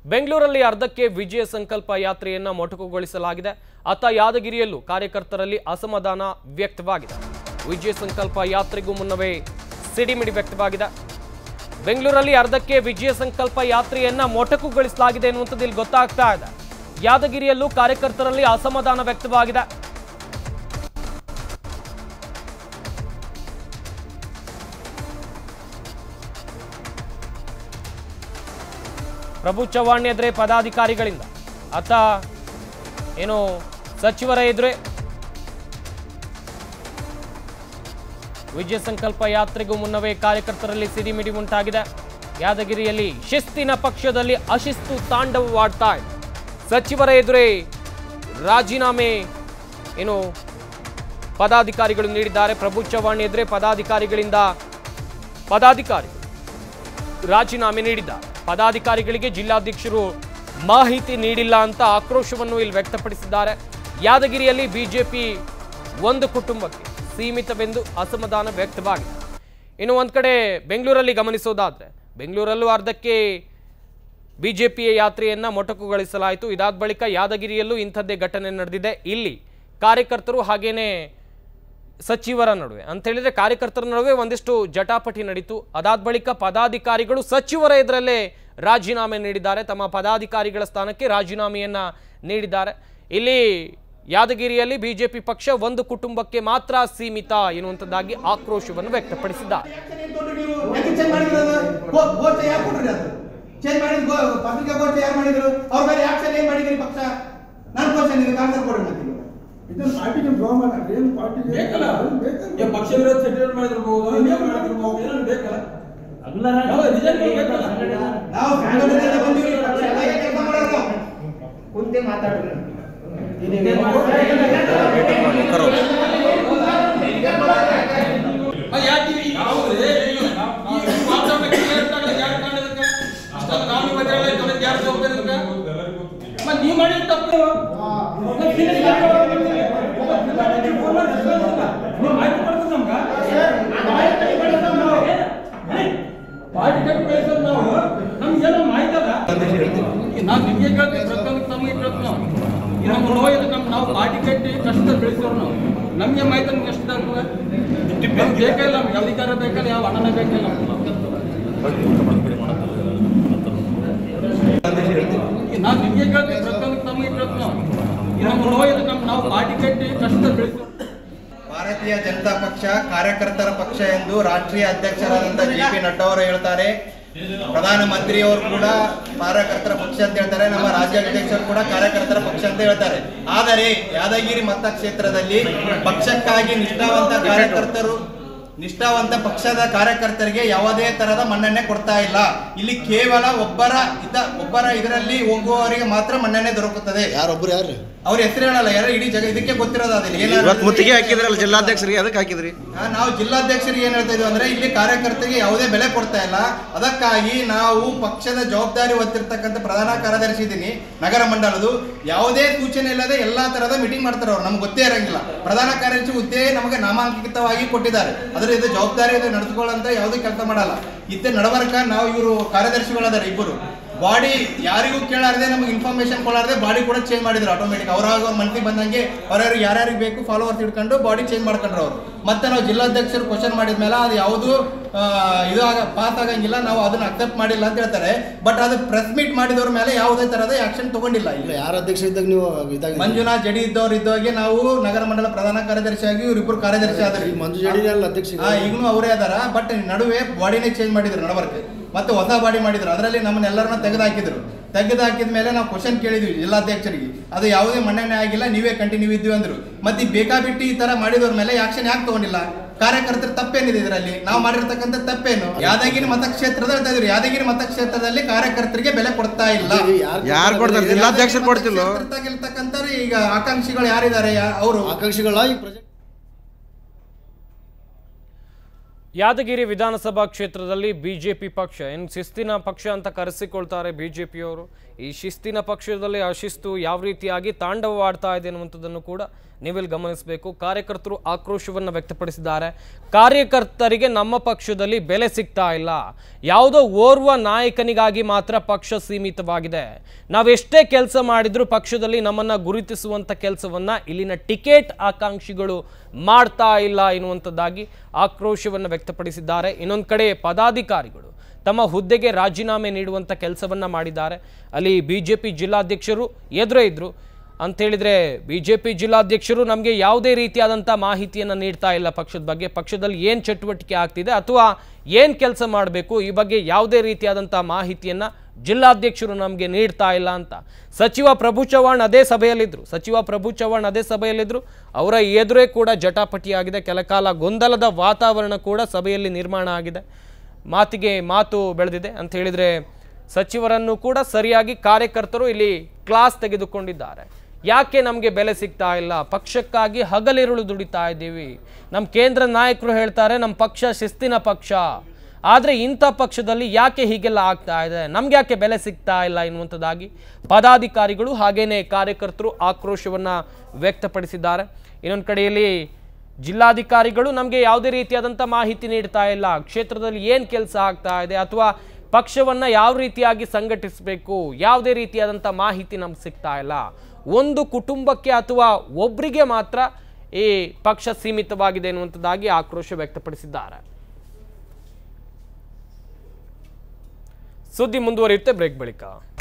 ಬೆಂಗಳೂರಲ್ಲಿ ಅರ್ಧಕ್ಕೆ ವಿಜಯ ಸಂಕಲ್ಪ ಯಾತ್ರೆಯನ್ನ ಮೊಟಕುಗೊಳಿಸಲಾಗಿದೆ ಅತ್ತ ಯಾದಗಿರಿಯಲ್ಲೂ ಕಾರ್ಯಕರ್ತರಲ್ಲಿ ಅಸಮಾಧಾನ ವ್ಯಕ್ತವಾಗಿದೆ ವಿಜಯ ಸಂಕಲ್ಪ ಯಾತ್ರೆಗೂ ಮುನ್ನವೇ ಸಿಡಿಮಿಡಿ ವ್ಯಕ್ತವಾಗಿದೆ ಬೆಂಗಳೂರಲ್ಲಿ ಅರ್ಧಕ್ಕೆ ವಿಜಯ ಸಂಕಲ್ಪ ಯಾತ್ರೆಯನ್ನ ಮೊಟಕುಗೊಳಿಸಲಾಗಿದೆ ಎನ್ನುವಂಥದ್ದು ಇಲ್ಲಿ ಗೊತ್ತಾಗ್ತಾ ಇದೆ ಯಾದಗಿರಿಯಲ್ಲೂ ಕಾರ್ಯಕರ್ತರಲ್ಲಿ ಅಸಮಾಧಾನ ವ್ಯಕ್ತವಾಗಿದೆ ಪ್ರಭು ಚವ್ಹಾಣ್ ಎದುರೇ ಪದಾಧಿಕಾರಿಗಳಿಂದ ಅತ್ತ ಏನು ಸಚಿವರ ಎದುರೇ ವಿಜಯ ಸಂಕಲ್ಪ ಯಾತ್ರೆಗೂ ಮುನ್ನವೇ ಕಾರ್ಯಕರ್ತರಲ್ಲಿ ಸಿಡಿಮಿಡಿ ಉಂಟಾಗಿದೆ ಯಾದಗಿರಿಯಲ್ಲಿ ಶಿಸ್ತಿನ ಪಕ್ಷದಲ್ಲಿ ಅಶಿಸ್ತು ತಾಂಡವವಾಡ್ತಾ ಇದೆ ಸಚಿವರ ಎದುರೇ ರಾಜೀನಾಮೆ ಏನು ಪದಾಧಿಕಾರಿಗಳು ನೀಡಿದ್ದಾರೆ ಪ್ರಭು ಚವ್ಹಾಣ್ ಎದುರೇ ಪದಾಧಿಕಾರಿಗಳಿಂದ ಪದಾಧಿಕಾರಿಗಳು ರಾಜೀನಾಮೆ ನೀಡಿದ್ದಾರೆ ಪದಾಧಿಕಾರಿಗಳಿಗೆ ಜಿಲ್ಲಾಧ್ಯಕ್ಷರು ಮಾಹಿತಿ ನೀಡಿಲ್ಲ ಅಂತ ಆಕ್ರೋಶವನ್ನು ಇಲ್ಲಿ ವ್ಯಕ್ತಪಡಿಸಿದ್ದಾರೆ ಯಾದಗಿರಿಯಲ್ಲಿ ಬಿಜೆಪಿ ಒಂದು ಕುಟುಂಬಕ್ಕೆ ಸೀಮಿತವೆಂದು ಅಸಮಾಧಾನ ವ್ಯಕ್ತವಾಗಿದೆ ಇನ್ನು ಒಂದು ಕಡೆ ಬೆಂಗಳೂರಲ್ಲಿ ಗಮನಿಸೋದಾದ್ರೆ ಬೆಂಗಳೂರಲ್ಲೂ ಅರ್ಧಕ್ಕೆ ಬಿಜೆಪಿಯ ಯಾತ್ರೆಯನ್ನ ಮೊಟಕುಗೊಳಿಸಲಾಯಿತು ಇದಾದ ಬಳಿಕ ಯಾದಗಿರಿಯಲ್ಲೂ ಇಂಥದ್ದೇ ಘಟನೆ ನಡೆದಿದೆ ಇಲ್ಲಿ ಕಾರ್ಯಕರ್ತರು ಹಾಗೇನೆ ಸಚಿವರ ನಡುವೆ ಅಂತ ಹೇಳಿದ್ರೆ ಕಾರ್ಯಕರ್ತರ ನಡುವೆ ಒಂದಿಷ್ಟು ಜಟಾಪಟಿ ನಡೀತು ಅದಾದ ಬಳಿಕ ಪದಾಧಿಕಾರಿಗಳು ಸಚಿವರ ಎದುರಲ್ಲೇ ರಾಜೀನಾಮೆ ನೀಡಿದ್ದಾರೆ ತಮ್ಮ ಪದಾಧಿಕಾರಿಗಳ ಸ್ಥಾನಕ್ಕೆ ರಾಜೀನಾಮೆಯನ್ನ ನೀಡಿದ್ದಾರೆ ಇಲ್ಲಿ ಯಾದಗಿರಿಯಲ್ಲಿ ಬಿಜೆಪಿ ಪಕ್ಷ ಒಂದು ಕುಟುಂಬಕ್ಕೆ ಮಾತ್ರ ಸೀಮಿತ ಎನ್ನುವಂಥದ್ದಾಗಿ ಆಕ್ರೋಶವನ್ನು ವ್ಯಕ್ತಪಡಿಸಿದ್ದಾರೆ ಚೇಂಜ್ ಮಾಡಿದ್ರು ಗೋಚ ಯಾರು ಕೊಟ್ರಿ ಅದು ಚೇಂಜ್ ಮಾಡಿದ್ ಪತ್ರಿಕಾ ಗೋಚ ಯಾರು ಮಾಡಿದ್ರು ಅವ್ರ ಮೇಲೆ ಆಕ್ಷನ್ ಏನ್ ಮಾಡಿದ್ರಿ ಪಕ್ಷ ನನ್ ಕ್ವಶನ್ ಇದೆ ಕಾಗದ ಕೊಡ್ರಿ ಮತ್ತೆ ಇವಾಗ. ಇದನ್ನ ಪಾರ್ಟಿಗೆ ಡ್ರಾ ಮಾಡ್ರಿ ಏನು ಪಾರ್ಟಿಗೆ ಬೇಕಲ್ಲ ಬೇಕಲ್ಲ ಈಗ ಪಕ್ಷ ವಿರೋಧ ಸೆಟಲ್ಮೆಂಟ್ ಮಾಡಿದಿರ್ಬೋದು ಇನ್ನೇನ್ ಮಾಡಿದಿರ್ಬೋದು ಏನೋ ಬೇಕಲ್ಲ ಯಾವ ರಿಸಲ್ಟ್ ಬೇಕಲ್ಲ ನಾವು ಸಂಘಟನೆಯಿಂದ ಬಂದಿವಿ ಪಕ್ಷ ಎಲ್ಲ ಕೆಲಸ ಮಾಡೋರು ನಾವು. ಕುಂತೆ ಮಾತಾಡ್ರಿ ಅದು ಯಾಕೆ ಈ- ಹೌದ್ರಿ ಈ ವಾತಾವರಣಕ್ಕೆ ಏರ್ತಾಗಲ್ಲ ಯಾರು ಕಾಣಿದಕ್ಕೆ ಅಷ್ಟೊಂದು ನಾವು ಬದಲಾವಣೆ ತನಗೆ ಯಾರು ಜವಾಬ್ದಾರಿ ಇದಕ್ಕೆ ಮತ್ತೆ ನೀವು ಮಾಡಿದ ತಪ್ಪು ಮತ್ತೆ finish ಮಾಡ್ಕೊಳ್ಳೋದು ನಿಮ್ಗೆ. ಒಬ್ಬ ಜಿಲ್ಲಾಧಿಕಾರಿ phone ಮಾಡಿ response ಇಲ್ಲ. ನೀವು ಮಾಹಿತಿ ಕೊಡ್ತೀರಿ ನಮ್ಗೆ? ಮಾಹಿತಿ ಕಟ್ಟಿ ಕಳಿಸೋದು ನಾವು. ಏ, ಪಾರ್ಟಿ ಕಟ್ಟಿ ಕಳಿಸೋದು ನಾವು ನಮ್ಗೆ ಏನೋ ಮಾಹಿತಿ ಅದ ನಾವು ನಿಮಗೆ ಕೇಳ್ತೀವಿ ಪ್ರತಿಯೊಂದಕ್ಕೆ ನಮಗೆ ಕೇಳ್ತೀವಿ ನಾವು ಈ ನಮ್ಮ ನೋವು ನಮ್ಮ ನಾವು ಪಾರ್ಟಿ ಕಟ್ಟಿ ಕಷ್ಟ ಬೆಳೆಸೋರು ನಾವು ನಮಗೆ ಮಾಹಿತಿ ನಮ್ಗೆ ಎಷ್ಟು ಆಗ್ತದೆ ನಮ್ಗೆ ಬೇಕಿಲ್ಲ ನಮ್ಗೆ ಯಾವ ಅಧಿಕಾರ ಬೇಕಲ್ಲ ಯಾವ ಹಣನೇ ಬೇಕಿಲ್ಲ ನಮ್ಗೆ ನಾವು ನಿಮಗೆ ಕೇಳ್ತೀವಿ ಪ್ರತಿಯೊಂದಕ್ಕೆ ನಮಗೆ ಕೇಳ್ತೀವಿ ನಾವು ಈ ನಮ್ಮ ನೋವು ನಮ್ಮ ನಾವು ಪಾರ್ಟಿ ಕಟ್ಟಿ ಕಷ್ಟ ಬೆಳೆಸೋರು ಭಾರತೀಯ ಜನತಾ ಪಕ್ಷ ಕಾರ್ಯಕರ್ತರ ಪಕ್ಷ ಎಂದು ರಾಷ್ಟ್ರೀಯ ಅಧ್ಯಕ್ಷರಾದಂತ ಜೆ ಪಿ ನಡ್ಡಾ ಅವರು ಹೇಳ್ತಾರೆ ಪ್ರಧಾನಮಂತ್ರಿಯವರು ಕೂಡ ಕಾರ್ಯಕರ್ತರ ಪಕ್ಷ ಅಂತ ಹೇಳ್ತಾರೆ ನಮ್ಮ ರಾಜ್ಯಾಧ್ಯಕ್ಷರು ಕೂಡ ಕಾರ್ಯಕರ್ತರ ಪಕ್ಷ ಅಂತ ಹೇಳ್ತಾರೆ ಆದರೆ ಯಾದಗಿರಿ ಮತಕ್ಷೇತ್ರದಲ್ಲಿ ಪಕ್ಷಕ್ಕಾಗಿ ನಿಷ್ಠಾವಂತ ಕಾರ್ಯಕರ್ತರು ನಿಷ್ಠಾವಂತ ಪಕ್ಷದ ಕಾರ್ಯಕರ್ತರಿಗೆ ಯಾವುದೇ ತರಹದ ಮನ್ನಣೆ ಕೊಡ್ತಾ ಇಲ್ಲ ಇಲ್ಲಿ ಕೇವಲ ಒಬ್ಬರ ಇದ ಒಬ್ಬರ ಇದರಲ್ಲಿ ಹೋಗುವವರಿಗೆ ಮಾತ್ರ ಮನ್ನಣೆ ದೊರಕುತ್ತದೆ ಯಾರೊಬ್ರು ಯಾರು ಅವ್ರ ಹೆಸರು ಹೇಳಲ್ಲ ಯಾರು ಇಡೀ ಜಗ ಇದಕ್ಕೆ ಗೊತ್ತಿರೋದು ಅದಿಲ್ಲ ಇವತ್ತು ಮುತ್ತಿಗೆ ಹಾಕಿದ್ರಲ್ಲ ಜಿಲ್ಲಾಧ್ಯಕ್ಷರಿಗೆ ಅದಕ್ಕೆ ಹಾಕಿದ್ರಿ ಆ, ನಾವು ಜಿಲ್ಲಾಧ್ಯಕ್ಷರಿಗೆ ಏನ್ ಹೇಳ್ತಾ ಇದೀವಿ ಅಂದ್ರೆ ಇಲ್ಲಿ ಕಾರ್ಯಕರ್ತರಿಗೆ ಯಾವುದೇ ಬೆಲೆ ಕೊಡ್ತಾ ಇಲ್ಲ ಅದಕ್ಕಾಗಿ ನಾವು ಪಕ್ಷದ ಜವಾಬ್ದಾರಿ ಹೊತ್ತಿರ್ತಕ್ಕಂಥ ಪ್ರಧಾನ ಕಾರ್ಯದರ್ಶಿ ಇದ್ದೀನಿ ನಗರ ಮಂಡಲದು ಯಾವುದೇ ಸೂಚನೆ ಇಲ್ಲದೆ ಎಲ್ಲಾ ತರಹದ ಮೀಟಿಂಗ್ ಮಾಡ್ತಾರೆ ಅವ್ರು ನಮ್ಗೆ ಗೊತ್ತೇ ಇರಂಗಿಲ್ಲ ಪ್ರಧಾನ ಕಾರ್ಯದರ್ಶಿ ಹುದ್ದೆ ನಮಗೆ ನಾಮಾಂಕಿತವಾಗಿ ಕೊಟ್ಟಿದ್ದಾರೆ ಅದ್ರ ಇದು ಜವಾಬ್ದಾರಿ ಇದು ನಡೆದುಕೊಳ್ಳಂತ ಯಾವುದೇ ಕೆಲಸ ಮಾಡಲ್ಲ ಇತ್ತೆ ನಡವರ್ಕ ನಾವು ಇವರು ಕಾರ್ಯದರ್ಶಿಗಳದಾರೆ ಇಬ್ಬರು ಬಾಡಿ ಯಾರಿಗೂ ಕೇಳಾರದೆ ನಮಗೆ ಇನ್ಫಾರ್ಮೇಶನ್ ಕೊಡಾರದೆ ಬಾಡಿ ಕೂಡ ಚೇಂಜ್ ಮಾಡಿದ್ರು ಆಟೋಮೆಟಿಕ್ ಅವ್ರಾಗ ಅವ್ರ ಮನಸ್ಸಿಗೆ ಬಂದಂಗೆ ಅವ್ರವ್ರು ಯಾರ್ಯಾರಿಗೆ ಬೇಕು ಫಾಲೋವರ್ಸ್ ಇಟ್ಕೊಂಡು ಬಾಡಿ ಚೇಂಜ್ ಮಾಡ್ಕೊಂಡ್ರು ಅವರು ಮತ್ತೆ ನಾವು ಜಿಲ್ಲಾಧ್ಯಕ್ಷರು ಕ್ವಶನ್ ಮಾಡಿದ್ಮೇಲೆ ಅದು ಯಾವುದು ಇದು ಆಗ ಪಾಸ್ ಆಗಂಗಿಲ್ಲ ನಾವು ಅದನ್ನ ಅಕ್ಸೆಪ್ಟ್ ಮಾಡಿಲ್ಲ ಅಂತ ಹೇಳ್ತಾರೆ ಬಟ್ ಅದು ಪ್ರೆಸ್ ಮೀಟ್ ಮಾಡಿದವ್ರ ಮೇಲೆ ಯಾವುದೇ ತರಹದ ಆಕ್ಷನ್ ತಗೊಂಡಿಲ್ಲ ಇಲ್ಲ ಇಲ್ಲಿ ಯಾರ ಅಧ್ಯಕ್ಷ ಇದ್ದಾಗ ನೀವು ಇದಾಗ ಮಂಜುನಾಥ್ ಜಡಿ ಇದ್ದವ್ರು ಇದ್ದವಾಗೆ ನಾವು ನಗರ ಮಂಡಲ ಪ್ರಧಾನ ಕಾರ್ಯದರ್ಶಿಯಾಗಿ ಇವರಿಬ್ಬರು ಕಾರ್ಯದರ್ಶಿ ಆದ್ರಿ ಈಗ ಮಂಜು ಜಡಿನೇ ಅಲ್ಲ ಅಧ್ಯಕ್ಷ ಈಗ. ಹಾ ಈಗಲೂ ಅವರೇ ಅದಾರ ಬಟ್ ನಡುವೆ ಬಾಡಿನೇ ಚೇಂಜ್ ಮಾಡಿದ್ರು ನಡವರ್ಕ್ ಮತ್ತೆ ಹೊಸ ಬಾಡಿ ಮಾಡಿದ್ರು ಅದರಲ್ಲಿ ನಮ್ಮನ್ನೆಲ್ಲರನ್ನ ತೆಗೆದು ಹಾಕಿದ್ರು ತೆಗೆದು ಹಾಕಿದ ಮೇಲೆ ನಾವು ಕ್ವಶನ್ ಕೇಳಿದ್ವಿ ಜಿಲ್ಲಾಧ್ಯಕ್ಷರಿಗೆ ಅದು ಯಾವುದೇ ಮನ್ನಣೆ ಆಗಿಲ್ಲ ನೀವೇ ಕಂಟಿನ್ಯೂ ಇದ್ವಿ ಅಂದ್ರು ಮತ್ತೆ ಈ ಬೇಕಾಬಿಟ್ಟು ಈ ತರ ಮಾಡಿದವ್ರ ಮೇಲೆ ಆಕ್ಷನ್ ಯಾಕೆ ತಗೊಂಡಿಲ್ಲ ಕಾರ್ಯಕರ್ತರ ತಪ್ಪೇನಿದೆ ಇದರಲ್ಲಿ ನಾವು ಮಾಡಿರ್ತಕ್ಕಂಥ ತಪ್ಪೇನು ಯಾದಗಿರಿ ಮತಕ್ಷೇತ್ರದ ಹೇಳ್ತಾ ಇದ್ರು ಯಾದಗಿರಿ ಮತಕ್ಷೇತ್ರದಲ್ಲಿ ಕಾರ್ಯಕರ್ತರಿಗೆ ಬೆಲೆ ಕೊಡ್ತಾ ಇಲ್ಲ ಯಾರ್- ಯಾರ್ ಕೊಡ್ತಾರೆ ಜಿಲ್ಲಾಧ್ಯಕ್ಷರು ಕೊಡ್ತಿಲ್ಲ ಮತಕ್ಷೇತ್ರದಾಗಿರ್ತಕ್ಕಂಥವ್ರು ಈಗ ಆಕಾಂಕ್ಷಿಗಳು ಯಾರಿದ್ದಾರೆ ಅವರು ಆಕಾಂಕ್ಷಿಗಳ ಈ ಪ್ರಜೆ ಯಾದಗಿರಿ ವಿಧಾನಸಭಾ ಕ್ಷೇತ್ರದಲ್ಲಿ ಬಿಜೆಪಿ ಪಕ್ಷ ಏನು ಶಿಸ್ತಿನ ಪಕ್ಷ ಅಂತ ಕರೆಸಿಕೊಳ್ತಾರೆ ಬಿಜೆಪಿಯವರು ಈ ಶಿಸ್ತಿನ ಪಕ್ಷದಲ್ಲಿ ಅಶಿಸ್ತು ಯಾವ ರೀತಿಯಾಗಿ ತಾಂಡವವಾಡ್ತಾ ಇದೆ ಅನ್ನುವಂಥದ್ದನ್ನು ಕೂಡ ನೀವಿಲ್ಲಿ ಗಮನಿಸಬೇಕು ಕಾರ್ಯಕರ್ತರು ಆಕ್ರೋಶವನ್ನು ವ್ಯಕ್ತಪಡಿಸಿದ್ದಾರೆ ಕಾರ್ಯಕರ್ತರಿಗೆ ನಮ್ಮ ಪಕ್ಷದಲ್ಲಿ ಬೆಲೆ ಸಿಗ್ತಾ ಇಲ್ಲ ಯಾವುದೋ ಓರ್ವ ನಾಯಕನಿಗಾಗಿ ಮಾತ್ರ ಪಕ್ಷ ಸೀಮಿತವಾಗಿದೆ ನಾವೆಷ್ಟೇ ಕೆಲಸ ಮಾಡಿದ್ರೂ ಪಕ್ಷದಲ್ಲಿ ನಮ್ಮನ್ನು ಗುರುತಿಸುವಂಥ ಕೆಲಸವನ್ನು ಇಲ್ಲಿನ ಟಿಕೆಟ್ ಆಕಾಂಕ್ಷಿಗಳು ಮಾಡ್ತಾ ಇಲ್ಲ ಎನ್ನುವಂಥದ್ದಾಗಿ ಆಕ್ರೋಶವನ್ನು ವ್ಯಕ್ತಪಡಿಸಿದ್ದಾರೆ ಇನ್ನೊಂದು ಕಡೆ ಪದಾಧಿಕಾರಿಗಳು ತಮ್ಮ ಹುದ್ದೆಗೆ ರಾಜೀನಾಮೆ ನೀಡುವಂಥ ಕೆಲಸವನ್ನು ಮಾಡಿದ್ದಾರೆ ಅಲ್ಲಿ ಬಿ ಜೆ ಪಿ ಜಿಲ್ಲಾಧ್ಯಕ್ಷರು ಎದುರೇ ಇದ್ದರು ಅಂತೇಳಿದರೆ ಬಿ ಜೆ ಪಿ ಜಿಲ್ಲಾಧ್ಯಕ್ಷರು ನಮಗೆ ಯಾವುದೇ ರೀತಿಯಾದಂಥ ಮಾಹಿತಿಯನ್ನು ನೀಡ್ತಾ ಇಲ್ಲ ಪಕ್ಷದ ಬಗ್ಗೆ ಪಕ್ಷದಲ್ಲಿ ಏನು ಚಟುವಟಿಕೆ ಆಗ್ತಿದೆ ಅಥವಾ ಏನು ಕೆಲಸ ಮಾಡಬೇಕು ಈ ಬಗ್ಗೆ ಯಾವುದೇ ರೀತಿಯಾದಂಥ ಮಾಹಿತಿಯನ್ನು ಜಿಲ್ಲಾಧ್ಯಕ್ಷರು ನಮಗೆ ನೀಡ್ತಾ ಇಲ್ಲ ಅಂತ ಸಚಿವ ಪ್ರಭು ಚವ್ಹಾಣ್ ಅದೇ ಸಭೆಯಲ್ಲಿದ್ದರು ಸಚಿವ ಪ್ರಭು ಚವ್ಹಾಣ್ ಅದೇ ಸಭೆಯಲ್ಲಿದ್ದರು ಅವರ ಎದುರೇ ಕೂಡ ಜಟಾಪಟಿಯಾಗಿದೆ ಕೆಲಕಾಲ ಗೊಂದಲದ ವಾತಾವರಣ ಕೂಡ ಸಭೆಯಲ್ಲಿ ನಿರ್ಮಾಣ ಆಗಿದೆ ಮಾತಿಗೆ ಮಾತು ಬೆಳೆದಿದೆ ಅಂತ ಹೇಳಿದರೆ ಸಚಿವರನ್ನು ಕೂಡ ಸರಿಯಾಗಿ ಕಾರ್ಯಕರ್ತರು ಇಲ್ಲಿ ಕ್ಲಾಸ್ ತೆಗೆದುಕೊಂಡಿದ್ದಾರೆ ಯಾಕೆ ನಮಗೆ ಬೆಲೆ ಸಿಗ್ತಾ ಇಲ್ಲ ಪಕ್ಷಕ್ಕಾಗಿ ಹಗಲಿರುಳು ದುಡಿತಾ ಇದ್ದೀವಿ ನಮ್ಮ ಕೇಂದ್ರ ನಾಯಕರು ಹೇಳ್ತಾರೆ ನಮ್ಮ ಪಕ್ಷ ಶಿಸ್ತಿನ ಪಕ್ಷ ಆದರೆ ಇಂಥ ಪಕ್ಷದಲ್ಲಿ ಯಾಕೆ ಹೀಗೆಲ್ಲ ಆಗ್ತಾ ಇದೆ ನಮ್ಗೆ ಯಾಕೆ ಬೆಲೆ ಸಿಗ್ತಾ ಇಲ್ಲ ಎನ್ನುವಂಥದ್ದಾಗಿ ಪದಾಧಿಕಾರಿಗಳು ಹಾಗೇನೆ ಕಾರ್ಯಕರ್ತರು ಆಕ್ರೋಶವನ್ನು ವ್ಯಕ್ತಪಡಿಸಿದ್ದಾರೆ ಇನ್ನೊಂದು ಕಡೆಯಲ್ಲಿ ಜಿಲ್ಲಾಧಿಕಾರಿಗಳು ನಮಗೆ ಯಾವುದೇ ರೀತಿಯಾದಂಥ ಮಾಹಿತಿ ನೀಡ್ತಾ ಇಲ್ಲ ಕ್ಷೇತ್ರದಲ್ಲಿ ಏನು ಕೆಲಸ ಆಗ್ತಾ ಇದೆ ಅಥವಾ ಪಕ್ಷವನ್ನು ಯಾವ ರೀತಿಯಾಗಿ ಸಂಘಟಿಸಬೇಕು ಯಾವುದೇ ರೀತಿಯಾದಂಥ ಮಾಹಿತಿ ನಮ್ಗೆ ಸಿಗ್ತಾ ಇಲ್ಲ ಒಂದು ಕುಟುಂಬಕ್ಕೆ ಅಥವಾ ಒಬ್ಬರಿಗೆ ಮಾತ್ರ ಈ ಪಕ್ಷ ಸೀಮಿತವಾಗಿದೆ ಎನ್ನುವಂಥದ್ದಾಗಿ ಆಕ್ರೋಶ ವ್ಯಕ್ತಪಡಿಸಿದ್ದಾರೆ ಸುದ್ದಿ ಮುಂದುವರಿಯುತ್ತೆ ಬ್ರೇಕ್ ಬಳಿಕ